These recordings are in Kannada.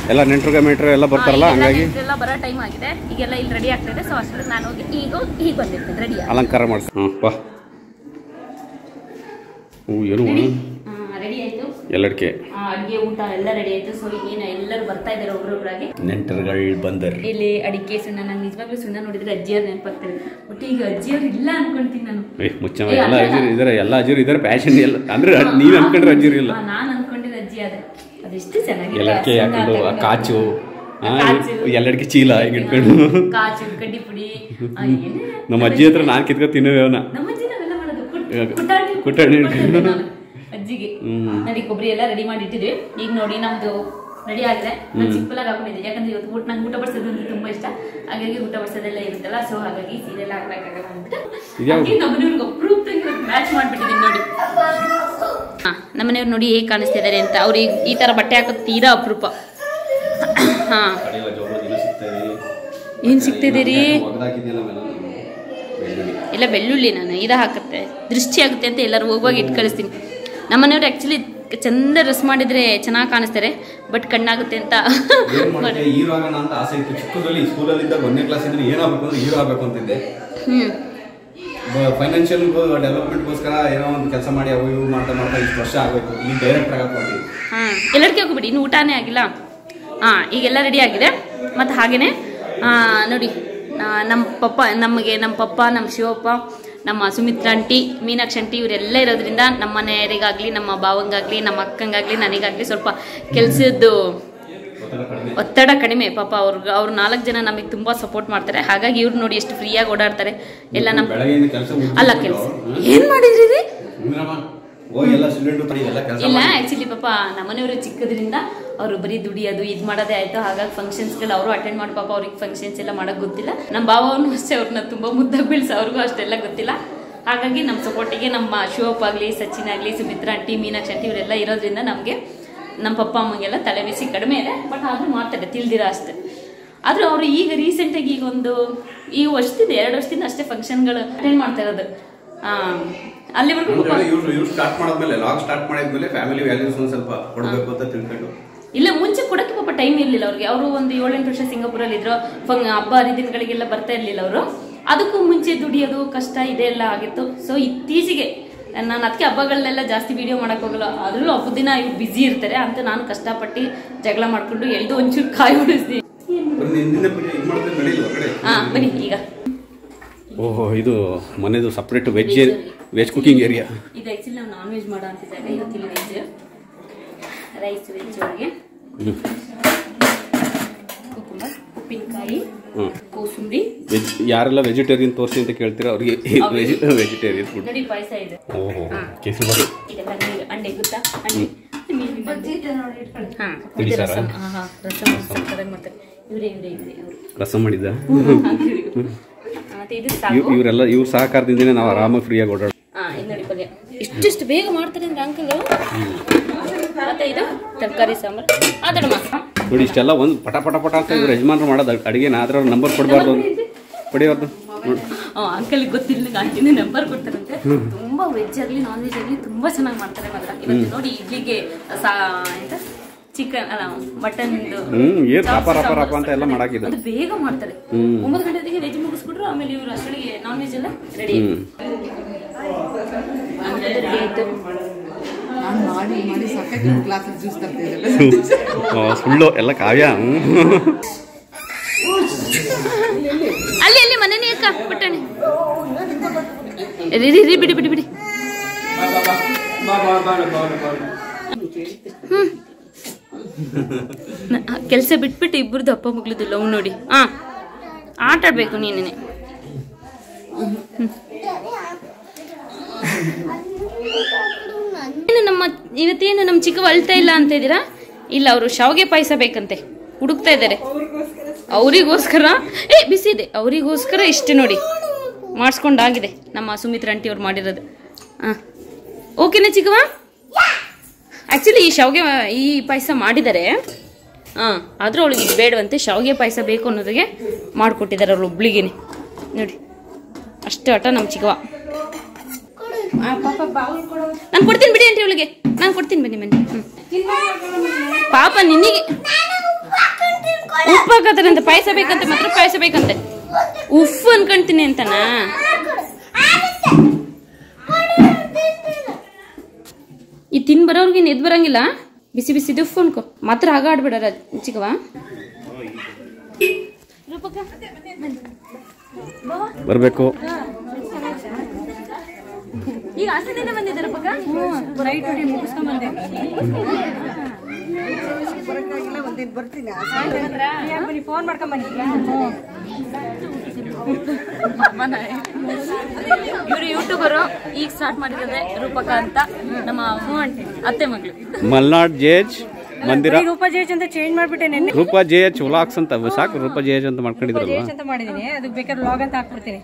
ಎಲ್ಲ ನೆಂಟ್ರು ಮೆಂಟ್ರು ಎಲ್ಲ ಬರ್ತಾರಲ್ಲ ಹಂಗಾಗಿ ಎಲ್ಲ ಬರೋ ಟೈಮ್ ಆಗಿದೆ ಈಗೆಲ್ಲ ಇಲ್ಲಿ ರೆಡಿ ಆಗ್ತಿದೆ ಸೊ ಅಷ್ಟರಲ್ಲಿ ನಾನು ಹೋಗಿ ಈಗ ಈಗ ಬಂದಿರ್ತೀನಿ ರೆಡಿ ಅಲಂಕಾರ ಮಾಡಿಸ್ ಹ್ಞೂ ಬಾ ಹ್ಞೂ ಏನು ರೆಡಿ ಆಯ್ತು ಎಲ್ಲಡಿಕೆ ಅಡುಗೆ ಊಟ ಎಲ್ಲ ರೆಡಿ ಆಯ್ತು ಸೊ ಈಗೇನು ಎಲ್ಲರೂ ಬರ್ತಾ ಇದ್ದಾರೆ ಒಬ್ರೊಬ್ರಾಗಿ ನೆಂಟರುಗಳು ಬಂದರ್ ಇಲ್ಲಿ ಅಡಿಕೆ ಸುಣ್ಣ ನಂಗೆ ನಿಜವಾಗ್ಲೂ ಸುಣ್ಣ ನೋಡಿದ್ರೆ ಅಜ್ಜಿಯವ್ರು ನೆನಪಾಗ್ತಾರೆ ಬಟ್ ಈಗ ಅಜ್ಜಿಯವ್ರು ಇಲ್ಲ ಅನ್ಕೊಂತೀನಿ ನಾನು ಏ ಮುಚ್ಚ ಎಲ್ಲ ಅಜೀರ್ ಇದಾರೆ ಎಲ್ಲ ಅಜೀರ್ ಇದಾರೆ ಪ್ಯಾಷನ್ ಎಲ್ಲ ಅಂದ್ರೆ ನೀವು ಅನ್ಕೊಂಡ್ರೆ ಅಜೀರ್ ಇಲ್ಲ ನಾನು ಅನ್ಕೊಂಡಿದ್ದ ಅಜ್ಜಿ ಅದೇ ಅದೆಷ್ಟು ಚೆನ್ನಾಗಿದೆ ಎಲ್ಲಡಿಕೆ ಸುಣ್ಣ ಹಾಕೊಂಡು ಆ ತಗೊಂಡು. ಕಾಚು ಆ, ಕಾಚು. ಎಲ್ಲಡಿಕೆ ಚೀಲ ಹಿಂಗೆ ಇಟ್ಕೊಂಡು ಕಾಚು ಕಡ್ಡಿ ಪುಡಿ ಆ, ಏನೇ ನಮ್ಮ ಅಜ್ಜಿ ಹತ್ರ ನಾನು ಕಿತ್ಕೊ ತಿನ್ನೋವೆ ಅವನ ನಮ್ಮ ಅಜ್ಜಿ ನಾವೆಲ್ಲ ಮಾಡೋದು ಕುಟ್- ಇವಾಗ ಕುಟ್ಟಾಣಿ ಕುಟ್ಟಾಣಿ ಕೊಡ್ತಿದ್ದೆ ನಾನು ಅಜ್ಜಿಗೆ ಹ್ಮ್. ನೋಡಿ ಕೊಬ್ಬರಿ ಎಲ್ಲ ರೆಡಿ ಮಾಡಿ ಇಟ್ಟಿದ್ವಿ ಈಗ ನೋಡಿ ನಮ್ದು ರೆಡಿ ಆಗಿದೆ ನಾನು ಸಿಂಪಲ್ ಆಗಿ ಹಾಕೊಂಡಿದ್ದೆ ಯಾಕಂದ್ರೆ ಇವತ್ತು ಊಟ ನಂಗೆ ಊಟ ಬಡಿಸೋದು ಅಂದ್ರೆ ತುಂಬಾ ಇಷ್ಟ ಹಾಗಾಗಿ ಊಟ ಬಡಿಸೋದೆಲ್ಲ ಇರುತ್ತಲ್ಲ ಸೊ ಹಾಗಾಗಿ ಸೀರೆಲ್ಲ ಹಾಕ್ಬೇಕಾಗಲ್ಲ ಅಂದ್ಬಿಟ್ಟು ಇದ್ಯಾವ್ದು? ಹಾಗೆ ನಮ್ಮನೆಯವ್ರಿಗೆ ಅಪ್ರೂಪ್ತಾಗಿ ಮ್ಯಾಚ್ ಮಾಡ್ಬಿಟ್ಟಿದ್ದೀನಿ ನೋಡಿ ಹಾ ನಮ್ಮನೆಯವ್ರು ನೋಡಿ ಹೇಗೆ ಕಾಣಿಸ್ತಿದ್ದಾರೆ ಅಂತ ಅವ್ರಿಗೆ ಈ ತರ ಬಟ್ಟೆ ಹಾಕೋದು ತೀರಾ ಅಪರೂಪ ಹಾ ಏನ್ ಸಿಗ್ತಿದ್ದೀರಿ ಎಲ್ಲ ಬೆಳ್ಳುಳ್ಳಿ ನಾನು ಇದ ಹಾಕುತ್ತೆ ದೃಷ್ಟಿ ಆಗುತ್ತೆ ಅಂತ ಎಲ್ಲರೂ ಹೋಗುವಾಗ ಇಟ್ಟು ಕಳಿಸ್ತೀನಿ ನಮ್ಮನೆಯವ್ರು ಆ್ಯಕ್ಚುಲಿ ಚಂದ ಡ್ರೆಸ್ ಮಾಡಿದ್ರೆ ಚೆನ್ನಾಗಿ ಕಾಣಿಸ್ತಾರೆ ಬಟ್ ಕಣ್ಣಾಗುತ್ತೆ ಅಂತ ಏನ್ ಮಾಡ್ದೆ ಹೀರೋ ಆಗೋಣ ಅಂತ ಆಸೆ ಇತ್ತು ಚಿಕ್ಕದಲ್ಲಿ ಸ್ಕೂಲಲ್ಲಿ ಇದ್ದಾಗ ಒಂದನೇ ಕ್ಲಾಸ್ ಇದ್ರೆ ಏನಾಗಬೇಕು ಅಂದ್ರೆ ಹೀರೋ ಆಗಬೇಕು ಅಂತಿದ್ದೆ ಹ್ಮ್ ಫೈನಾನ್ಷಿಯಲ್ ಡೆವಲಪ್ಮೆಂಟ್ಗೋಸ್ಕರ ಏನೋ ಒಂದು ಕೆಲಸ ಮಾಡಿ ಅವು ಇವು ಮಾಡ್ತಾ ಮಾಡ್ತಾ ಇಷ್ಟು ವರ್ಷ ಆಗಬೇಕು ಈಗ ಡೈರೆಕ್ಟ್ ಆಗಕ್ಕೆ ಹಾ ಎಲ್ಲರಿಗೆ ಹೋಗ್ಬಿಡಿ ಇನ್ನು ಊಟನೇ ಆಗಿಲ್ಲ ಹಾ ಈಗೆಲ್ಲ ರೆಡಿ ಆಗಿದೆ ಮತ್ತು ಹಾಗೇನೆ ಆ, ನೋಡಿ ಆ, ನಮ್ಮ ಪಪ್ಪ ನಮಗೆ ನಮ್ಮ ಪಪ್ಪ ನಮ್ಮ ಶಿವಪ್ಪ ನಮ್ಮ ಸುಮಿತ್ರ ಆಂಟಿ ಮೀನಾಕ್ಷಿ ಆಂಟಿ ಇವರೆಲ್ಲ ಇರೋದ್ರಿಂದ ನಮ್ಮ ಮನೆಯವರಿಗಾಗಲಿ ನಮ್ಮ ಭಾವಂಗಾಗಲಿ ನಮ್ಮ ಅಕ್ಕಂಗಾಗಲಿ ನನಗಾಗಲಿ ಸ್ವಲ್ಪ ಕೆಲಸದ್ದು ಒತ್ತಡ ಕಡಿಮೆ ಪಾಪ ಅವ್ರಿಗೆ ಅವ್ರು ನಾಲ್ಕು ಜನ ನಮಗೆ ತುಂಬ ಸಪೋರ್ಟ್ ಮಾಡ್ತಾರೆ ಹಾಗಾಗಿ ಇವ್ರು ನೋಡಿ ಎಷ್ಟು ಫ್ರೀಯಾಗಿ ಓಡಾಡ್ತಾರೆ ಎಲ್ಲ ನಮ್ಮ ಬೆಳಗ್ಗೆಯಿಂದ ಕೆಲಸ ಅಲ್ಲ ಕೆಲಸ ಏನು ಮಾಡಿದ್ರಿ ರೀ ಹೋಗಿ ಎಲ್ಲ ಸಿಲಿಂಡರ್ ತಡಿ ಎಲ್ಲ ಕೆಲಸ ಇಲ್ಲ ಆಕ್ಚುಲಿ ಪಾಪ ನಮ್ಮನೆಯವರು ಚಿಕ್ಕದ್ರಿಂದ ಅವರು ಬರೀ ದುಡಿಯೋದು ಇದು ಮಾಡೋದೇ ಆಯ್ತು ಹಾಗಾಗಿ ಫಂಕ್ಷನ್ಸ್ಗಳು ಅವರು ಅಟೆಂಡ್ ಮಾಡಿ ಪಾಪ ಅವ್ರಿಗೆ ಫಂಕ್ಷನ್ಸ್ ಎಲ್ಲ ಮಾಡೋಕೆ ಗೊತ್ತಿಲ್ಲ ನಮ್ಮ ಭಾವನು ಅಷ್ಟೇ ಅವ್ರನ್ನ ತುಂಬ ಮುದ್ದಾಗಿ ಬೆಳೆಸ ಅವ್ರಿಗೂ ಅಷ್ಟೆಲ್ಲ ಗೊತ್ತಿಲ್ಲ ಹಾಗಾಗಿ ನಮ್ಮ ಸಪೋರ್ಟಿಗೆ ನಮ್ಮ ಶಿವಪ್ಪ ಆಗಲಿ ಸಚಿನ್ ಆಗಲಿ ಸುಮಿತ್ರಾ ಆಂಟಿ ಮೀನಾಕ್ಷಿ ಆಂಟಿ ಇವರೆಲ್ಲ ಇರೋದ್ರಿಂದ ನಮಗೆ ನಮ್ಮ ಪಪ್ಪ ಅಮ್ಮಗೆಲ್ಲ ತಲೆ ಬಿಸಿ ಕಡಿಮೆ ಇದೆ ಬಟ್ ಆದರೂ ಮಾಡ್ತಾರೆ ತಿಳ್ದಿರ ಅಷ್ಟೇ ಆದರೂ ಅವರು ಈಗ ರೀಸೆಂಟಾಗಿ ಈಗ ಒಂದು ಈ ವರ್ಷದಿಂದ ಎರಡು ವರ್ಷದಿಂದ ಅಷ್ಟೇ ಫಂಕ್ಷನ್ಗಳು ಅಟೆಂಡ್ ಮಾಡ್ತಾ ಇರೋದು ಆ, ಅಲ್ಲಿವರೆಗೂ ಪಾಪ ಇವ್ರು ಇವ್ರು ಸ್ಟಾರ್ಟ್ ಮಾಡಿದ್ಮೇಲೆ ಲಾಗ್ ಸ್ಟಾರ್ಟ್ ಮಾಡಿದ್ಮೇಲೆ ಫ್ಯಾಮಿಲಿ ವ್ಯಾಲ್ಯೂಸ್ ಒಂದು ಸ್ವಲ್ಪ ಕೊಡಬೇಕು ಅಂತ ತಿಳ್ಕೊಂಡು ಇಲ್ಲ ಮುಂಚೆ ಕೊಡಕ್ಕೆ ಪಾಪ ಟೈಮ್ ಇರ್ಲಿಲ್ಲ ಅವ್ರಿಗೆ ಅವರು ಒಂದು ಏಳೆಂಟು ವರ್ಷ ಸಿಂಗಾಪುರಲ್ಲಿ ಇದ್ರು ಫಂಗ್ ಹಬ್ಬ ಹರಿದಿನಗಳಿಗೆಲ್ಲ ಬರ್ತಾ ಇರ್ಲಿಲ್ಲ ಅವರು ಅದಕ್ಕೂ ಮುಂಚೆ ದುಡಿಯೋದು ಕಷ್ಟ ಇದೆಲ್ಲ ಆಗಿತ್ತು ಸೊ ಇತ್ತೀಚೆಗೆ ನಾನು ಅದಕ್ಕೆ ಹಬ್ಬಗಳನ್ನೆಲ್ಲ ಜಾಸ್ತಿ ವಿಡಿಯೋ ಮಾಡಕ್ ಹೋಗಲ್ಲ ಅದ್ರಲ್ಲೂ ಹಬ್ಬದ ದಿನ ಇವ್ರು ಬ್ಯುಸಿ ಇರ್ತಾರೆ ಅಂತ ನಾನು ಕಷ್ಟಪಟ್ಟು ಜಗಳ ಮಾಡ್ಕೊಂಡು ಎಳ್ದು ಒಂಚೂರು ಕಾಯಿ ಹೊಡಿಸ್ತೀನಿ ಹಿಂದಿನ ಪೂಜೆ ಇದು ಮಾಡಿದ್ರೆ ನಡೆಯಿಲ್ಲ ಕಡೆ ಹಾ ಬನ್ನಿ ಈಗ ಓಹೋ ಇದು ಮನೆದು separate veg veg cooking area ಇದು ಆಕ್ಚುಲಿ ನಾವು ನಾನ್ ವೆಜ್ ಮಾಡೋ ಅಂತಿದ್ದಾಗ ಇವತ್ತಿಲ್ಲಿ ವೆಜ್ ರೈಸ್ ವೆಜ್ ಒಳಗೆ ಕುಕುಂಬರ್ ಉಪ್ಪಿನಕಾಯಿ ಹ್ಞೂ ಕೋಸಂಬರಿ ವೆಜ್ ಯಾರೆಲ್ಲ ವೆಜಿಟೇರಿಯನ್ ತೋರಿಸಿ ಅಂತ ಕೇಳ್ತೀರಾ ಅವ್ರಿಗೆ ವೆಜಿಟೇರಿಯನ್ ಫುಡ್ ನೋಡಿ ಪಾಯಸ ಇದೆ ಓಹೋ ಕೇಸರಿ ಬಾತು ಇದೆಲ್ಲ ನೀರು ಅಂಡೆ ಗೊತ್ತಾ ಅಂಡೆ ನೀರಿನ ಅಂಡೆ. ಹಾ, ತಿಳಿ ಇದು ಸಾರಾ? ರಸಂ ಹಾ ಹಾ ರಸಂ ಸಕ್ಕತ್ತಾಗಿ ಮಾಡ್ತಾರೆ ಇವರೇ ಇವರೇ ಇವರೇ ಅವರು ರಸಂ ಮಾಡಿದ್ದ ಮತ್ತೆ ಇದು ಇವ್- ಸಾಕು ಇವರೆಲ್ಲ ಇವ್ರ ಸಹಕಾರದಿಂದನೇ ನಾವು ಆರಾಮಾಗಿ ಫ್ರೀಯಾಗಿ ಓಡಾಡ ಹಾ ಇದು ನೋಡಿ ಪಲ್ಯ ಇಷ್ಟಿಷ್ಟು ಬೇಗ ಮಾಡ್ತಾರೆ ಅಂದ್ರೆ ಅಂಕಲ್ ಮತ್ತೆ ಇದು ತರಕಾರಿ ಸಾಂಬಾರ್ ಆದಡಮ್ಮ ನೋಡಿ ಇಷ್ಟೆಲ್ಲ ಒಂದು ಪಟ ಪಟ ಪಟ ಅಂತ ಇವ್ರು ಯಜಮಾನ್ರು ಮಾಡೋದು ಅಡುಗೆನ ಆದ್ರೆ ಅವ್ರ ನಂಬರ್ ಕೊಡಬಾರ್ದು ಅವ್ರು ಕೊಡಿಯವ್ರದ್ದು ನೋಡಿ ಅಂಕಲ್ ಗೊತ್ತಿಲ್ಲ ಆಂಟಿನ ನಂಬರ್ ಕೊಡ್ತಾರಂತೆ ತುಂಬಾ ವೆಜ್ ಆಗಲಿ ನಾನ್ ವೆಜ್ ಆಗಲಿ ತುಂಬಾ ಚೆನ್ನಾಗಿ ಮಾಡ್ತಾರೆ ಮಾತ್ರ ಇವತ್ತು ನೋಡಿ ಇಡ್ಲಿಗೆ ಸಾ ಎಂತ ಚಿಕನ್ ಅಲ್ಲ ಮಟನ್ ಹ್ಞೂ ಏನು ರಪ ರಪ ರಪ ಅಂತ ಎಲ್ಲ ಮಾಡಾಕಿದ್ದು ಅದು ಬೇಗ ಮಾಡ್ತಾರೆ ಹ್ಮ್. ಒಂಬತ್ತು ಗಂಟೆಗೆ ವೆಜ್ ಮುಗಿಸ್ಬಿಟ್ರು ಆಮೇಲೆ ಇವರು ಅಷ್ಟೊಳಗೆ ನಾನ್ ವೆಜ್ ಎಲ್ಲ ರೆಡಿ ಹ್ಞೂ ರೆಡಿ ಆಯ್ತು ನಾನು ಮಾಡಿ ಮಾಡಿ ಸಾಕಾಗಿ ಗ್ಲಾಸ್ ಜ್ಯೂಸ್ ತರ್ತಿದ್ದೆ ಸುಳ್ಳು ಎಲ್ಲ ಕಾವ್ಯ ಹ್ಞೂ ಅಲ್ಲಿ ಅಲ್ಲಿ ಮನೆನೇ ಅಕ್ಕ ಪುಟ್ಟಣಿ ರೀ ರೀ ರೀ ಬಿಡಿ ಬಿಡಿ ಬಿಡಿ ಕೆಲಸ ಬಿಟ್ಬಿಟ್ಟು ಇಬ್ಬರದು ಅಪ್ಪ ಮಗ್ಳದ್ದು ಲವ್ ನೋಡಿ ಹಾ ಆಟ ಆಡ್ಬೇಕು ನೀನೇನೆ ಏನು ನಮ್ಮ ಇವತ್ತೇನು ನಮ್ಮ ಚಿಕ್ಕವ ಅಳ್ತಾ ಇಲ್ಲ ಅಂತ ಇದ್ದೀರಾ ಇಲ್ಲ ಅವರು ಶಾವಿಗೆ ಪಾಯಸ ಬೇಕಂತೆ ಹುಡುಕ್ತಾ ಇದ್ದಾರೆ ಅವರಿಗೋಸ್ಕರ ಏ ಬಿಸಿ ಇದೆ ಅವರಿಗೋಸ್ಕರ ಇಷ್ಟು ನೋಡಿ ಮಾಡಿಸ್ಕೊಂಡಾಗಿದೆ ನಮ್ಮ ಸುಮಿತ್ರ ಆಂಟಿ ಅವ್ರು ಮಾಡಿರೋದು ಹಾಂ ಓಕೆನಾ ಚಿಕ್ಕವ ಆ್ಯಕ್ಚುಲಿ ಈ ಶಾವಿಗೆ ಈ ಪಾಯಸ ಮಾಡಿದ್ದಾರೆ ಹಾಂ ಆದರೂ ಅವಳಿಗೆ ಇದು ಬೇಡವಂತೆ ಶಾವಿಗೆ ಪಾಯಸ ಬೇಕು ಅನ್ನೋದಕ್ಕೆ ಮಾಡಿಕೊಟ್ಟಿದ್ದಾರೆ ಅವಳು ಒಬ್ಳಿಗೇನೆ ನೋಡಿ ಅಷ್ಟು ಆಟ ನಮ್ಮ ಚಿಕ್ಕವ ನಾನು ಕೊಡ್ತೀನಿ ಬಿಡಿ ಆಂಟಿ ಅವಳಿಗೆ ನಾನು ಕೊಡ್ತೀನಿ ಬನ್ನಿ ಬನ್ನಿ ಹ್ಞೂ ಪಾಪ ನಿನಗೆ ಉಪ್ಪು ಹಾಕತ್ತಾರಂತೆ ಪಾಯಸ ಬೇಕಂತೆ ಮಾತ್ರ ಪಾಯಸ ಬೇಕಂತೆ ಉಫ್ ಅನ್ಕೊಂತೀನಿ ಅಂತನಾ ಈ ತಿನ್ ಬರೋರ್ಗೆ ಎದ್ ಬರಂಗಿಲ್ಲ ಬಿಸಿ ಬಿಸಿ ಉಫ್ ಅನ್ಕೋ ಮಾತ್ರ ಆಗ ಆಡ್ಬಿಡಾರ ಚಿಕ್ಕವ ಬರಬೇಕು ಈಗ ಆಸದಿಂದ ಬಂದಿದ್ದಾರೆ ಪಕ್ಕ ರೈಟ್ ಹೊಡಿ ಮುಗಿಸ್ಕೊಂಡ್ ಬಂದೆ ಬರಕ್ಕಾಗಿಲ್ಲ ಒಂದಿನ ಬರ್ತೀನಿ ಫೋನ್ ಮಾಡ್ಕೊಂಡ್ ಇವರು ಯೂಟ್ಯೂಬರು ಈಗ ಸ್ಟಾರ್ಟ್ ಮಾಡಿರೋದೆ ರೂಪಕ ಅಂತ ನಮ್ಮ ಅತ್ತೆ ಮಗಳು ಮಲ್ನಾಡ್ ಜೇಜ್ ಮಂದಿರ ರೂಪಾ ಜೇಜ್ ಅಂತ ಚೇಂಜ್ ಮಾಡ್ಬಿಟ್ಟೆ ನೆನ್ನೆ ರೂಪಾ ಜೆ ಎಚ್ ವ್ಲಾಗ್ಸ್ ಅಂತ ಸಾಕು ರೂಪಾ ಜೆ ಎಚ್ ಅಂತ ಮಾಡ್ಕೊಂಡಿದ್ರಲ್ವಾ ಜೇಜ್ ಅಂತ ಮಾಡಿದೀನಿ ಅದು ಬೇಕಾದ್ರೆ ಲಾಗ್ ಅಂತ ಹಾಕ್ಬಿಡ್ತೀನಿ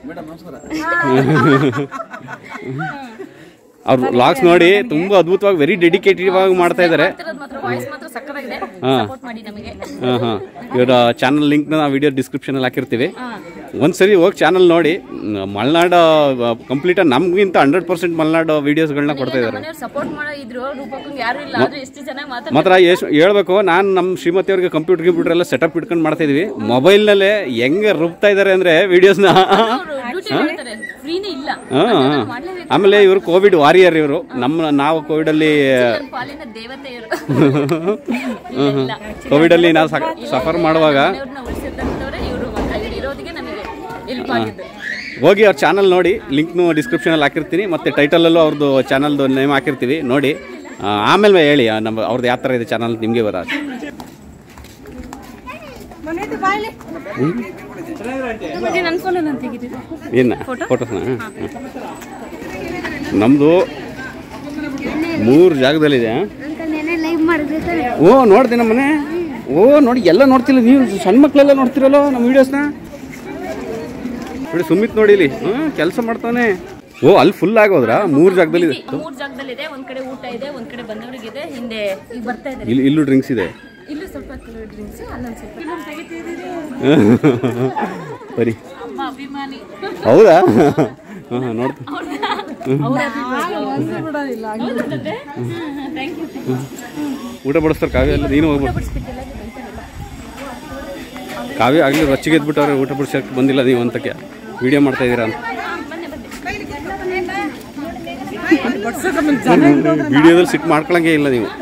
ಅವ್ರ ವ್ಲಾಗ್ಸ್ ನೋಡಿ ತುಂಬಾ ಅದ್ಭುತವಾಗಿ ವೆರಿ ಡೆಡಿಕೇಟೆಡ್ ಆಗಿ ಮಾಡ್ತಾ ಇದ್ದಾರೆ ಮಾತ್ರ ವಾಯ್ಸ್ ಮಾತ್ರ ಸಕ್ಕತ್ತಾಗಿದೆ ಹಾ. ಸಪೋರ್ಟ್ ಮಾಡಿ ನಮಗೆ ಹಾಂ ಹಾಂ ಇವರ ಚಾನಲ್ ಲಿಂಕ್ನ ನಾವು ವಿಡಿಯೋ ಡಿಸ್ಕ್ರಿಪ್ಷನಲ್ಲಿ ಹಾಕಿರ್ತೀವಿ ಒಂದ್ಸರಿ ಹೋಗಿ ಚಾನಲ್ ನೋಡಿ ಮ್, ಮಲ್ನಾಡ್ ಕಂಪ್ಲೀಟ್ ನಮ್ಗಿಂತ ಹಂಡ್ರೆಡ್ ಪರ್ಸೆಂಟ್ ಮಲ್ನಾಡ್ ವಿಡಿಯೋಸ್ಗಳನ್ನ ಕೊಡ್ತಾ ಇದ್ದಾರೆ ಮನೆಯವ್ರು ಸಪೋರ್ಟ್ ಮಾಡೋ ಇದ್ರು ರೂಪಕ್ಕಂಗೆ ಯಾರು ಇಲ್ಲ ಆದ್ರೂ ಎಷ್ಟು ಚೆನ್ನಾಗಿ ಮಾತಾಡ್ತಾರೆ ಮಾತ್ರ ಎಷ್ಟು ಹೇಳ್ಬೇಕು ನಾನು ನಮ್ಮ ಶ್ರೀಮತಿ ಅವ್ರಿಗೆ ಕಂಪ್ಯೂಟರ್ ಗಿಂಪ್ಯೂಟರ್ ಎಲ್ಲ ಸೆಟಪ್ ಇಟ್ಕೊಂಡು ಮಾಡ್ತಾ ಇದೀವಿ ಮೊಬೈಲ್ನಲ್ಲೇ ಹೆಂಗೆ ರುಬ್ತಾ ಇದ್ದಾರೆ ಅಂದರೆ ವಿಡಿಯೋಸ್ನ ಡ್ಯೂಟಿ ಮಾಡ್ತಾರೆ ಫ್ರೀನೇ ಇಲ್ಲ ಹಾಂ ಮಾಡ್ಲೇಬೇಕು ಆಮೇಲೆ ಇವರು ಕೋವಿಡ್ ವಾರಿಯರ್ ಇವರು ನಮ್ಮ ನಾವು ಕೋವಿಡಲ್ಲಿ ನನ್ನ ಪಾಲಿನ ದೇವತೆಯರು ಇಲ್ಲ, ಇಲ್ಲ. ಕೋವಿಡಲ್ಲಿ ನಾವು ಸಫರ್ ಮಾಡುವಾಗ ಮನೆಯವ್ರನ್ನ ಉಳಿಸಿರ್ತಕ್ಕಂಥವ್ರೆ ಇವರು ಅಲ್ಲಿ ಇರೋದಿಗೆ ನಮಗೆ ಹೆಲ್ಪ್ ಆಗಿದ್ದು ಹೋಗಿ ಅವ್ರ ಚಾನಲ್ ನೋಡಿ ಲಿಂಕ್ನು ಡಿಸ್ಕ್ರಿಪ್ಷನಲ್ಲಿ ಹಾಕಿರ್ತೀನಿ ಮತ್ತು ಟೈಟಲಲ್ಲೂ ಅವ್ರದ್ದು ಚಾನಲ್ದು ನೇಮ್ ಹಾಕಿರ್ತೀವಿ ನೋಡಿ ಆ, ಆಮೇಲೆ ಹೇಳಿ ಆ, ನಮ್ಮ ಅವ್ರದ್ದು ಯಾವ ಥರ ಇದೆ ಚಾನಲ್ ನಿಮಗೆ ಬರ ನನ್ನ ಫೋನಲ್ಲಿ ನಾನು ತೆಗಿತಿದ್ದೆ ಏನು ಫೋಟೋಸ್ನ ನಮ್ಮದು ಮೂರು ಜಾಗದಲ್ಲಿದೆ ಲೈವ್ ಮಾಡಿದ್ರೆ ತಾನೆ ಓ ನೋಡ್ದೆ ನಮ್ಮನೆ ಓ ನೋಡಿ ಎಲ್ಲ ನೋಡ್ತಿಲ್ಲ ನೀವು ಸಣ್ಣ ಮಕ್ಕಳೆಲ್ಲ ನೋಡ್ತಿರಲ್ಲೋ ನಮ್ಮ ವೀಡಿಯೋಸ್ನ ನೋಡಿ ಸುಮಿತ್ ನೋಡಿ ಇಲ್ಲಿ ಹ್ಞೂ ಕೆಲಸ ಮಾಡ್ತಾನೆ ಓ ಅಲ್ಲಿ ಫುಲ್ ಆಗೋದ್ರಾ ಮೂರು ಜಾಗದಲ್ಲಿದೆ ಮೂರ್ ಜಾಗದಲ್ಲಿದೆ ಒಂದ್ ಕಡೆ ಊಟ ಇದೆ ಒಂದ್ ಕಡೆ ಬಂದವರಿಗಿದೆ ಹಿಂದೆ ಈಗ ಬರ್ತಾ ಇದ್ದಾರೆ ಇಲ್ಲಿ ಇಲ್ಲೂ ಡ್ರಿಂಕ್ಸ್ ಇದೆ ಇಲ್ಲೂ ಸ್ವಲ್ಪ ಕಲರ್ ಡ್ರಿಂಕ್ಸ್ ಅಲ್ಲೊಂದ್ ಸ್ವಲ್ಪ ಇಲ್ಲೊಂದ್ ತೆಗಿತಿದ್ದೀರಿ ಬರಿ ಅಮ್ಮ ಅಭಿಮಾನಿ ಹೌದಾ ಹಾಂ ಹಾಂ ನೋಡ್ತೀನಿ ಥ್ಯಾಂಕ್ ಯು ಊಟ ಬಡಿಸ್ತಾರೆ ಕಾವ್ಯ ಎಲ್ಲ ನೀನು ಹೋಗ್ಬೋದು ಕಾವ್ಯ ಆಗಲಿ ರೊಚ್ಚಿಗೆ ಎದ್ಬಿಟ್ಟವ್ರೆ ಊಟ ಬಡಿಸೋಕೆ ಬಂದಿಲ್ಲ ನೀವು ಅಂತಕ್ಕೆ ವಿಡಿಯೋ ಮಾಡ್ತಾ ಇದ್ದೀರಾ ಅಂತ ವಿಡಿಯೋದಲ್ಲಿ ಸಿಟ್ ಮಾಡ್ಕೊಳಂಗೆ ಇಲ್ಲ ನೀವು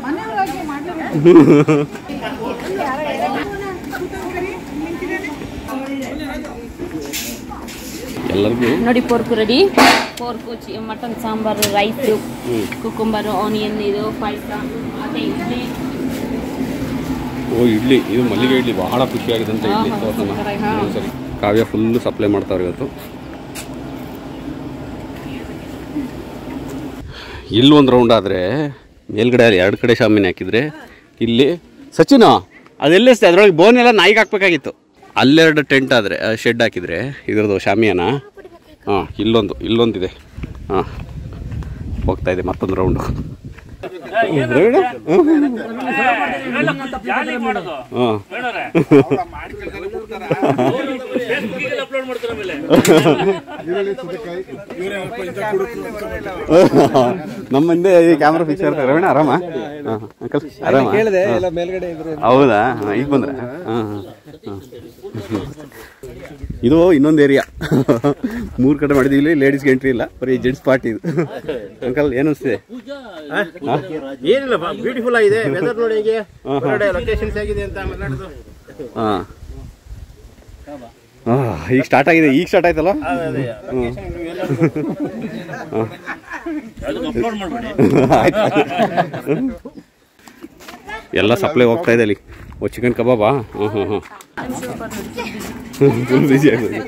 ಎಲ್ಲರಿಗೂ ನೋಡಿ ಪೋರ್ಕು ರೆಡಿ ಪೋರ್ಕು ಚಿ mutton sambar rice cucumber onion ಇದು ಪಾಯಸ ಮತ್ತೆ ಇಡ್ಲಿ ಓ ಇಡ್ಲಿ ಇದು ಮಲ್ಲಿಗೆ ಇಡ್ಲಿ ಬಹಳ ಖುಷಿಯಾಗಿದೆ ಅಂತ ಇಡ್ಲಿ ತೋರ್ಸೋಣ ಸರಿ ಕಾವ್ಯ ಫುಲ್ಲು ಸಪ್ಲೈ ಮಾಡ್ತಾವ್ರೆ ಇವತ್ತು ಇಲ್ಲಿ ಒಂದು ರೌಂಡ್ ಆದರೆ ಮೇಲ್ಗಡೆ ಅಲ್ಲಿ ಎರಡು ಕಡೆ ಶಾಮಿನ ಹಾಕಿದ್ರೆ ಇಲ್ಲಿ ಸಚಿನ ಅದೆಲ್ಲ ಅದರೊಳಗೆ ಬೋನ್ ಎಲ್ಲ ನಾಯಿಗೆ ಹಾಕ್ಬೇಕಾಗಿತ್ತು ಅಲ್ಲೆರಡು ಟೆಂಟ್ ಆದರೆ ಶೆಡ್ ಹಾಕಿದರೆ ಇದ್ರದ್ದು ಶಾಮಿಯಾನ ಹಾಂ ಇಲ್ಲೊಂದು ಇಲ್ಲೊಂದಿದೆ ಹಾಂ ಹೋಗ್ತಾ ಇದೆ ಮತ್ತೊಂದು ರೌಂಡು ಹಾಂ ನಮ್ಮ ಮುಂದೆ ಈ ಕ್ಯಾಮ್ರಾ ಫಿಕ್ಸ್ ಇರ್ತಾರೆ ರವೀಣ ಆರಾಮ ಹಾಂ ಅಂಕಲ್ ಆರಾಮ ಕೇಳಿದೆ ಹಾಂ. ಎಲ್ಲ ಮೇಲ್ಗಡೆ ಇದ್ರು ಹೌದಾ ಹಾಂ, ಈಗ ಬಂದ್ರ ಹಾಂ ಹಾಂ ಇದು ಇನ್ನೊಂದು ಏರಿಯಾ ಮೂರು ಕಡೆ ಮಾಡಿದೀವಿ ಇಲ್ಲಿ ಲೇಡೀಸ್ಗೆ ಎಂಟ್ರಿ ಇಲ್ಲ ಬರೀ ಜೆಂಟ್ಸ್ ಪಾರ್ಟಿ ಇದು ಅಂಕಲ್ ಏನು ಅನಿಸ್ತಿದೆ ಏನಿಲ್ಲ ಬ್ಯೂಟಿಫುಲ್ ಆಗಿದೆ ವೆದರ್ ನೋಡಿ ಹೇಗೆ ಹೊರಗಡೆ ಲೊಕೇಶನ್ಸ್ ಹೇಗಿದೆ ಅಂತ ಮಾತಾಡೋದು ಹಾಂ ಈಗ ಸ್ಟಾರ್ಟ್ ಆಗಿದೆ ಈಗ ಸ್ಟಾರ್ಟ್ ಆಯ್ತಲ್ಲ ಎಲ್ಲ ಸಪ್ಲೈ ಹೋಗ್ತಾ ಇದೆ ಅಲ್ಲಿ ಓ ಚಿಕನ್ ಕಬಾಬಾ ಹಾಂ ಹಾಂ ಹಾಂ ಫುಲ್ ಬಿಸಿ ಆಗೋದು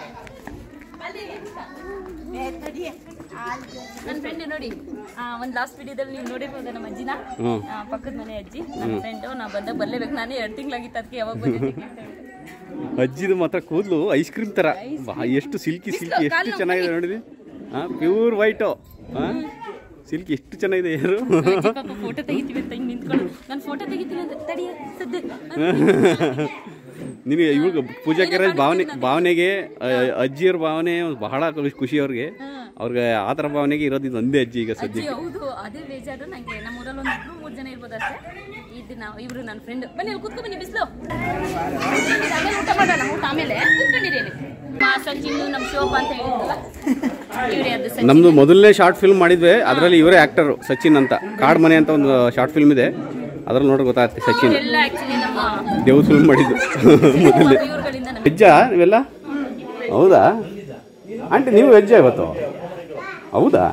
ನನ್ನ ಫ್ರೆಂಡ್ ನೋಡಿ ಆ, ಒಂದ್ ಲಾಸ್ಟ್ ವಿಡಿಯೋದಲ್ಲಿ ನೀವು ನೋಡಿರ್ಬೋದು ನಮ್ಮ ಅಜ್ಜಿನ ಹ್ಮ್. ಆ, ಪಕ್ಕದ ಮನೆ ಅಜ್ಜಿ ನನ್ನ ಫ್ರೆಂಡ್ ನಾ ಬಂದಾಗ ಬರ್ಲೇಬೇಕು ನಾನೇ ಎರಡು ತಿಂಗಳಾಗಿತ್ತು ಅದಕ್ಕೆ ಯಾವಾಗ ಬಂದಿದ್ದೆ ಅಂತ ಹೇಳ್ಬಿಟ್ಟು. ಅಜ್ಜಿದು ಮಾತ್ರ ಕೂದಲು ಐಸ್ ಕ್ರೀಮ್ ತರ ಬಾ ಎಷ್ಟು ಸಿಲ್ಕಿ ಸಿಲ್ಕಿ ಎಷ್ಟು ಚೆನ್ನಾಗಿದೆ ನೋಡಿದಿ ಹಾಂ ಪ್ಯೂರ್ ವೈಟು ಹಾಂ ಸಿಲ್ಕಿ ಎಷ್ಟು ಚೆನ್ನಾಗಿದೆ ಯಾರು ಅಜ್ಜಿ ಪಾಪ ಫೋಟೋ ತೆಗಿತೀವಿ ಅಂತ ಹಿಂಗ್ ನಿಂತ್ಕೊಂಡು ನಾನು ಫೋಟೋ ತೆಗಿತೀನಿ ಅಂತ ತಡಿಯ ಸದ್ಯ ನಿನಗೆ ಇವಾಗ ಪೂಜಾ ಕೆರಾಜ್ ಭಾವನೆ ಭಾವನೆಗೆ ಅ- ಅಜ್ಜಿಯವ್ರ ಭಾವನೆ ಬಹಳ ಖುಷಿ- ಖುಷಿ ಅವ್ರಿಗೆ ಅವ್ರಿಗೆ ಆ ಥರ ಭಾವನೆಗೆ ಇರೋದು ಇದು ಒಂದೇ ಅಜ್ಜಿ ಈಗ ಅಜ್ಜಿ ಸದ್ಯಕ್ಕೆ ಹೌದು ಅದೇ ಬೇಜಾರು ನಂಗೆ ನಮ್ಮ ಊರಲ್ಲಿ ಒಂದು ಇಬ್ರು ಮೂರು ಜನ ಇರ್ಬೋದು ಅಷ್ಟೇ ಈ ಇದು ನಾವು ಇವರು ನನ್ನ ಫ್ರೆಂಡ್ ಬನ್ನಿ ಅಲ್ಲಿ ಕೂತ್ಕೊ ಬನ್ನಿ ಬಿಸಿಲು ಊಟ ಮಾಡೋಣ ಊಟ ಆಮೇಲೆ ಕೂತ್ಕೊಂಡಿರಿ ಇಲ್ಲಿ. ಮಾ ಸಚಿನ್ ನಮ್ಮ ಶೋಭಾ ಅಂತ ಹೇಳಿದ್ರಲ್ಲ ಇವರೇ ಅದು ಸಚಿನ್ ನಮ್ದು ಮೊದಲನೇ ಶಾರ್ಟ್ ಫಿಲ್ಮ್ ಮಾಡಿದ್ವಿ ಅದರಲ್ಲಿ ಇವರೇ ಆಕ್ಟರ್ ಸಚಿನ್ ಅಂತ ಕಾಡ್ ಮನೆ ಅಂತ ಒಂದು ಶಾರ್ಟ್ ಫಿಲ್ಮ್ ಇದೆ ಅದ್ರಲ್ಲಿ ನೋಡ್ರಿ ಗೊತ್ತಾಗುತ್ತೆ ಸಚಿನ್ ಎಲ್ಲ ಆಕ್ಚುಲಿ ನಮ್ಮ ದೇವ್ರ ಫಿಲ್ಮ್ ಮಾಡಿದ್ದು ಮೊದಲೇ ಇವ್ರುಗಳಿಂದ ನಮಗೆ ವೆಜ್ಜಾ ನೀವೆಲ್ಲ ಹೌದಾ ಆಂಟಿ ನೀವು ವೆಜ್ಜಾ ಇವತ್ತು ಹೌದಾ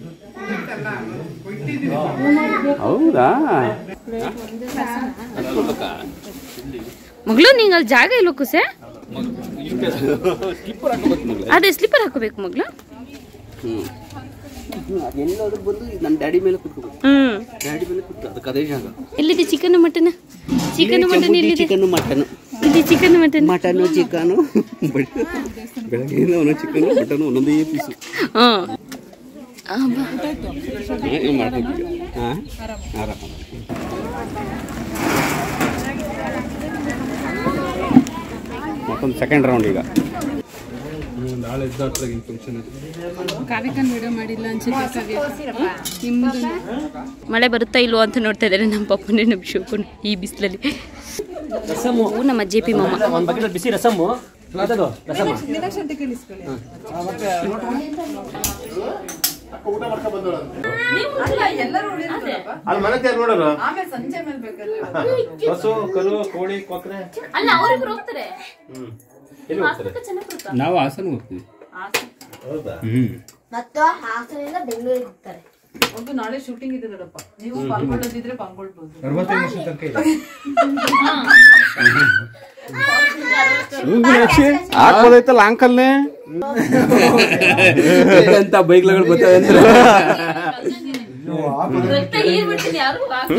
ಹೌದಾ ಮಗಳು ನಿಂಗೆ ಅಲ್ಲಿ ಜಾಗ ಇಲ್ಲ ಕುಸೆ ಅದೇ ಸ್ಲಿಪ್ಪರ್ ಹಾಕೋಬೇಕು ಮಗಳು ಎಲ್ಲಾದ್ರೂ ಬಂದು ನನ್ನ ಡ್ಯಾಡಿ ಮೇಲೆ ಕುತ್ಕೋಬೇಕು ಹ್ಮ್ ಡ್ಯಾಡಿ ಮೇಲೆ ಕೂತು ಅದಕ್ಕೆ ಅದೇ ಜಾಗ ಎಲ್ಲಿದೆ ಚಿಕನ್ ಮಟನ್ ಚಿಕನ್ ಮಟನ್ ಎಲ್ಲಿದೆ ಚಿಕನ್ ಮಟನ್ ಇಲ್ಲಿ ಚಿಕನ್ ಮಟನ್ ಮಟನು ಚಿಕನು ಬೆಳಗ್ಗೆಯಿಂದ ಒಂದೊಂದು ಚಿಕನು ಮಟನು ಒಂದೊಂದೇ ಪೀಸು ಹಾಂ ಮಾಡ್ಬೇಕು ಹಾಂ ಆರಾಮ ಮತ್ತೊಂದು ಸೆಕೆಂಡ್ ರೌಂಡ್ ಈಗ ಕಾವ್ಯಕನ್ ವಿಡಿಯೋ ಮಾಡಿಲ್ಲ ಅನ್ಸುತ್ತೆ ಕಾವ್ಯ ನಿಮ್ದು ಮಳೆ ಬರುತ್ತಾ ಇಲ್ವೋ ಅಂತ ನೋಡ್ತಾ ಇದ್ದಾರೆ ನಮ್ಮ ಪಪ್ಪನೇ ನಮ್ಮ ಶಿವಕೊಂಡು ಈ ಬಿಸಿಲಲ್ಲಿ ಇವು ನಮ್ಮ ಜೆ ಪಿ ಮಾಮ ಒಂದು ಬಕೆಟ್ ಬಿಸಿ ರಸಮ್ಮು ಅದದು ರಸಮ್ಮ ಅಲ್ಲಿ ಮನೆ ತಯಾರು ನೋಡೋರು ಹಸು ಕರು ಕೋಳಿ ಕೊಕ್ಕರೆ ಅಲ್ಲ ಅವ್ರಿಬ್ರು ಹೋಗ್ತಾರೆ ಎಲ್ಲಿ ಹೋಗ್ತಾರೆ ಚೆನ್ನಾಗಿ ಬರುತ್ತಾ ನಾವು ಹಾಸನ ಹೋಗ್ತೀವಿ ಹೌದಾ ಮತ್ತು ಹಾಸನದಿಂದ ಬೆಂಗಳೂರಿಗೆ ಹೋಗ್ತಾರೆ ಒಂದು ನಾಳೆ ಶೂಟಿಂಗ್ ಇದೆ ನೋಡಪ್ಪ ನೀವು ಪಾಲ್ಗೊಳ್ಳೋದಿದ್ರೆ ಪಾಲ್ಗೊಳ್ಬೋದು ಹಾಕ್ಬೋದೈತಲ್ಲ ಅಂಕಲ್ನೇ ಅಂತ ಬೈಕ್ಗಳು ಬರ್ತಾವೆ ಅಂದ್ರೆ ಬಿಡ್ತೀನಿ ಯಾರು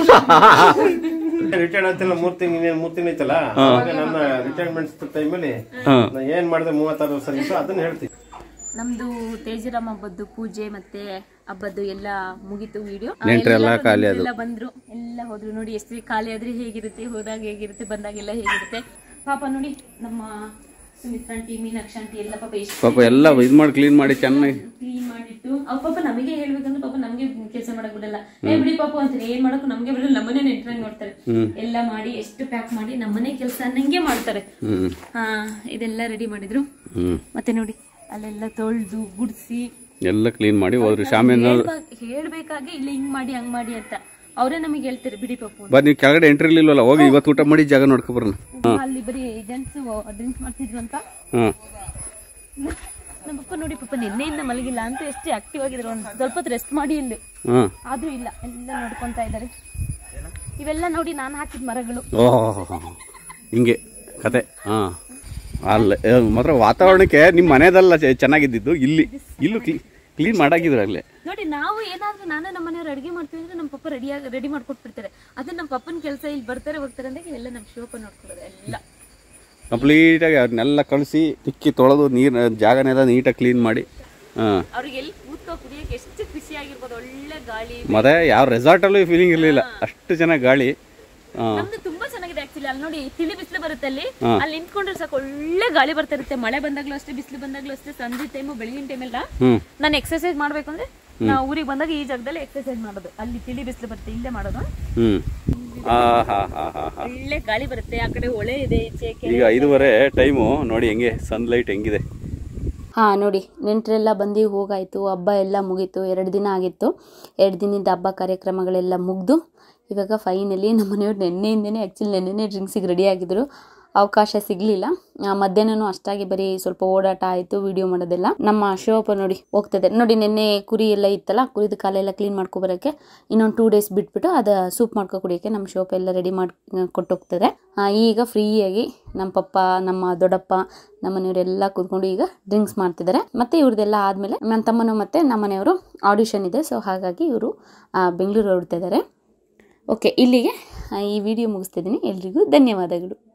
ರಿಟೈರ್ಡ್ ಅಂತಿಲ್ಲ ಮೂರ್ ತಿಂಗ್ ಇನ್ನೇನು ಮೂರ್ ತಿಂಗಳು ಐತಲ್ಲ ಅವಾಗ ನನ್ನ ರಿಟೈರ್ಮೆಂಟ್ ಟೈಮಲ್ಲಿ ನಾ ಏನ್ ಮಾಡಿದೆ ಮೂವತ್ತಾರು ವರ್ಷ ಇತ್ತು ಅದನ್ನ ಹೇಳ್ತೀನಿ ನಮ್ದು ತೇಜರಾಮ್ ಹಬ್ಬದ್ದು ಪೂಜೆ ಮತ್ತೆ ಹಬ್ಬದ್ದು ಎಲ್ಲ ಮುಗೀತು ವಿಡಿಯೋ ನೆಂಟ್ರೆಲ್ಲ ಖಾಲಿ ಆದ್ರು. ಎಲ್ಲ ಬಂದ್ರು ಎಲ್ಲ ಹೋದ್ರು ನೋಡಿ ಎಷ್ಟು ಖಾಲಿ ಆದ್ರೆ ಹೇಗಿರುತ್ತೆ ಹೋದಾಗ ಹೇಗಿರುತ್ತೆ ಬಂದಾಗೆಲ್ಲ ಹೇಗಿರುತ್ತೆ ಪಾಪ ನೋಡಿ ನಮ್ಮ ಸುಮಿತ್ರಾ ಆಂಟಿ ಮೀನಾಕ್ಷಿ ಆಂಟಿ ಎಲ್ಲ ಪಾಪ ಎಷ್ಟು ಪಾಪ ಎಲ್ಲ ಇದು ಮಾಡಿ ಕ್ಲೀನ್ ಮಾಡಿ ಚೆನ್ನಾಗಿ ಕ್ಲೀನ್ ಮಾಡಿಟ್ಟು ಅವ್ರ ಪಾಪ ನಮಗೆ ಹೇಳ್ಬೇಕಂದ್ರೆ ಪಾಪ ನಮಗೆ ಕೆಲಸ ಮಾಡಕ್ ಬಿಡಲ್ಲ ಏ ಬಿಡಿ ಪಾಪ ಅಂತಾರೆ ಏನ್ ಮಾಡಕ್ಕೂ ನಮ್ಗೆ ಬಿಡಲ್ಲ ನಮ್ಮನೆ ನೆಂಟ್ರಂಗ್ ನೋಡ್ತಾರೆ ಎಲ್ಲ ಮಾಡಿ ಎಷ್ಟು ಪ್ಯಾಕ್ ಮಾಡಿ ನಮ್ಮನೆ ಕೆಲಸ ನಂಗೆ ಮಾಡ್ತಾರೆ ಹ್ಮ್ ಹಾ ಇದೆಲ್ಲ ರೆಡಿ ಮಾಡಿದ್ರು ಹ್ಮ್ ಮತ್ತೆ ನೋಡಿ ಅಲ್ಲೆಲ್ಲ ತೊಳ್ದು ಗುಡ್ಸಿ ಎಲ್ಲ ಕ್ಲೀನ್ ಮಾಡಿ ಹೋದ್ರು ಶಾಮಿಯಾನ ಹೇಳ್ಬಾ- ಹೇಳ್ಬೇಕಾಗಿ ಇಲ್ಲ ಹಿಂಗ್ ಮಾಡಿ ಹಂಗ್ ಮಾಡಿ ಅಂತ ಅವರೇ ನಮಗೆ ಹೇಳ್ತಾರೆ ಬಿಡಿ ಪಾಪು ಅಂತ. ಬರ್ ನೀವು ಕೆಳಗಡೆ ಎಂಟ್ರಿ ಇಲ್ವಲ್ಲ ಹೋಗಿ ಇವತ್ತು ಊಟ ಮಾಡಿ ಜಾಗ ನೋಡ್ಕೊಬರೋಣ ಅಲ್ಲಿ ಬರೀ ಏಜೆಂಟ್ಸ್ ಡ್ರಿಂಕ್ಸ್ ಮಾಡ್ತಿದ್ರು ಅಂತ ಹಾಂ ನಮ್ಮ ಪಪ್ಪ ನೋಡಿ ಪಾಪ ನಿನ್ನೆಯಿಂದ ಮಲಗಿಲ್ಲ ಅಂತ ಎಷ್ಟು ಆಕ್ಟಿವ್ ಆಗಿದ್ರು ಒಂದು ಸ್ವಲ್ಪ ಹೊತ್ತು ರೆಸ್ಟ್ ಮಾಡಿ ಇಲ್ಲಿ ಹಾಂ ಆದ್ರೂ ಇಲ್ಲ ಎಲ್ಲ ನೋಡ್ಕೊಂತಾ ಇದ್ದಾರೆ ಇವೆಲ್ಲ ನೋಡಿ ನಾನು ಹಾಕಿದ ಮರಗಳು ಓಹ್ ಹಿಂಗೆ ಕತೆ ಹಾಂ ಅಲ್ಲ ಏ, ಮಾತ್ರ ವಾತಾವರಣಕ್ಕೆ ನಿಮ್ಮ ಮನೆದಲ್ಲ ಚೆ- ಚೆನ್ನಾಗಿದ್ದಿದ್ದು ಇಲ್ಲಿ ಇಲ್ಲೂ ಕ್ಲೀ ಕ್ಲೀನ್ ಮಾಡಾಕಿದ್ರು ಅಲ್ಲೇ ನೋಡಿ ನಾವು ಏನಾದ್ರೂ ನಾನೇ ನಮ್ಮ ಮನೆಯವ್ರು ಅಡಿಗೆ ಮಾಡ್ತೀವಿ ಅಂದ್ರೆ ನಮ್ಮ ಪಪ್ಪ ರೆಡಿಯಾಗಿ ರೆಡಿ ಮಾಡ್ಕೊಟ್ಬಿಡ್ತಾರೆ ಅದು ನಮ್ಮ ಪಪ್ಪನ ಕೆಲಸ ಇಲ್ಲಿ ಬರ್ತಾರೆ ಹೋಗ್ತಾರೆ ಅಂದ್ರೆ ಇವೆಲ್ಲ ನಮ್ಮ ಶಿವಪ್ಪ ನೋಡ್ಕೊಳ್ಳೋದು ಎಲ್ಲ ಕಂಪ್ಲೀಟಾಗಿ ಅವ್ರನ್ನೆಲ್ಲ ಕಳಿಸಿ ತಿಕ್ಕಿ ತೊಳೆದು ನೀರು ಜಾಗನೆಲ್ಲ ನೀಟಾಗಿ ಕ್ಲೀನ್ ಮಾಡಿ ಹಾಂ ಅವ್ರಿಗೆ ಎಲ್ಲಿ ಕೂತ್ಕೋ ಕುಡಿಯೋಕೆ ಎಷ್ಟು ಖುಷಿ ಆಗಿರ್ಬೋದು ಒಳ್ಳೆ ಗಾಳಿ ಮತ್ತೆ ಯಾವ ರೆಸಾರ್ಟಲ್ಲೂ ಫೀಲಿಂಗ್ ಇರಲಿಲ್ಲ ಅಷ್ಟು ಚೆನ್ನಾಗಿ ಗಾಳಿ ಹಾಂ ನಮ್ದು ತುಂಬಾ ಚೆನ್ನಾಗಿದೆ ಆಕ್ಚುಲಿ ಅಲ್ಲಿ ನೋಡಿ ತಿಳಿ ಬಿಸಿಲು ಬರುತ್ತೆ ಅಲ್ಲಿ ಅಲ್ಲಿ ನಿಂತ್ಕೊಂಡ್ರೆ ಸಾಕು ಒಳ್ಳೆ ಗಾಳಿ ಬರ್ತಾ ಇರುತ್ತೆ ಮಳೆ ಬಂದಾಗ್ಲೂ ಅಷ್ಟೇ ಬಿಸಿಲು ಬಂದಾಗ್ಲೂ ಅಷ್ಟೇ ಸಂಜೆ ಟೈಮು ಬೆಳಗಿನ ಟೈಮೆಲ್ಲ ಹ್ಞೂ ನಾನು ಎಕ್ಸರ್ಸೈಸ್ ಮಾಡ್ಬೇಕು ಅಂದ್ರೆ ನಾವು ಊರಿಗೆ ಬಂದಾಗ ಈ ಜಾಗದಲ್ಲಿ ಎಕ್ಸರ್ಸೈಸ್ ಮಾಡೋದು ಅಲ್ಲಿ ತಿಳಿ ಬಿಸಿಲು ಬರುತ್ತೆ ಇಲ್ಲೇ ಮಾಡೋದು ಹ್ಞೂ ಹಾಂ ಹಾಂ ಹಾಂ ಹಾಂ ಹಾಂ ಒಳ್ಳೆ ಗಾಳಿ ಬರುತ್ತೆ ಆ ಕಡೆ ಹೊಳೆ ಇದೆ ಈಚೆ ಈಗ ಐದೂವರೆ ಟೈಮು ನೋಡಿ ಹೆಂಗೆ ಸನ್ಲೈಟ್ ಹೆಂಗಿದೆ ಹಾಂ ನೋಡಿ ನೆಂಟರೆಲ್ಲ ಬಂದು ಹೋಗಾಯಿತು ಹಬ್ಬ ಎಲ್ಲ ಮುಗೀತು ಎರಡು ದಿನ ಆಗಿತ್ತು ಎರಡು ದಿನದ ಹಬ್ಬ ಕಾರ್ಯಕ್ರಮಗಳೆಲ್ಲ ಮುಗಿದು ಇವಾಗ ಫೈನಲಿ ನಮ್ಮ ಮನೆಯವ್ರು ನೆನ್ನೆಯಿಂದನೇ ಆ್ಯಕ್ಚುಲಿ ನೆನ್ನೆನೇ ಡ್ರಿಂಕ್ಸಿಗೆ ರೆಡಿ ಆಗಿದ್ರು ಅವಕಾಶ ಸಿಗಲಿಲ್ಲ ಮಧ್ಯಾಹ್ನನೂ ಅಷ್ಟಾಗಿ ಬರೀ ಸ್ವಲ್ಪ ಓಡಾಟ ಆಯಿತು ವಿಡಿಯೋ ಮಾಡೋದೆಲ್ಲ ನಮ್ಮ ಶಿವಪ್ಪ ನೋಡಿ ಹೋಗ್ತದೆ ನೋಡಿ ನಿನ್ನೆ ಕುರಿ ಎಲ್ಲ ಇತ್ತಲ್ಲ ಕುರಿದ ಕಾಲೆಲ್ಲ ಕ್ಲೀನ್ ಮಾಡ್ಕೊಬರೋಕ್ಕೆ ಇನ್ನೊಂದು ಟೂ ಡೇಸ್ ಬಿಟ್ಬಿಟ್ಟು ಅದು ಸೂಪ್ ಮಾಡ್ಕೊ ಕುಡಿಯೋಕ್ಕೆ ನಮ್ಮ ಶಿವಪ್ಪ ಎಲ್ಲ ರೆಡಿ ಮಾಡಿ ಕೊಟ್ಟೋಗ್ತದೆ ಆ, ಈಗ ಫ್ರೀಯಾಗಿ ನಮ್ಮ ಪಪ್ಪ ನಮ್ಮ ದೊಡ್ಡಪ್ಪ ನಮ್ಮ ಮನೆಯವರೆಲ್ಲ ಕೂತ್ಕೊಂಡು ಈಗ ಡ್ರಿಂಕ್ಸ್ ಮಾಡ್ತಿದ್ದಾರೆ ಮತ್ತೆ ಇವ್ರದ್ದೆಲ್ಲ ಆದಮೇಲೆ ನನ್ನ ತಮ್ಮನು ಮತ್ತು ನಮ್ಮ ಮನೆಯವರು ಆಡಿಷನ್ ಇದೆ ಸೊ ಹಾಗಾಗಿ ಇವರು ಬೆಂಗಳೂರು ಹೊರಡ್ತಾ ಇದ್ದಾರೆ ಓಕೆ ಇಲ್ಲಿಗೆ ಆ, ಈ ವಿಡಿಯೋ ಮುಗಿಸ್ತಿದ್ದೀನಿ ಎಲ್ರಿಗೂ ಧನ್ಯವಾದಗಳು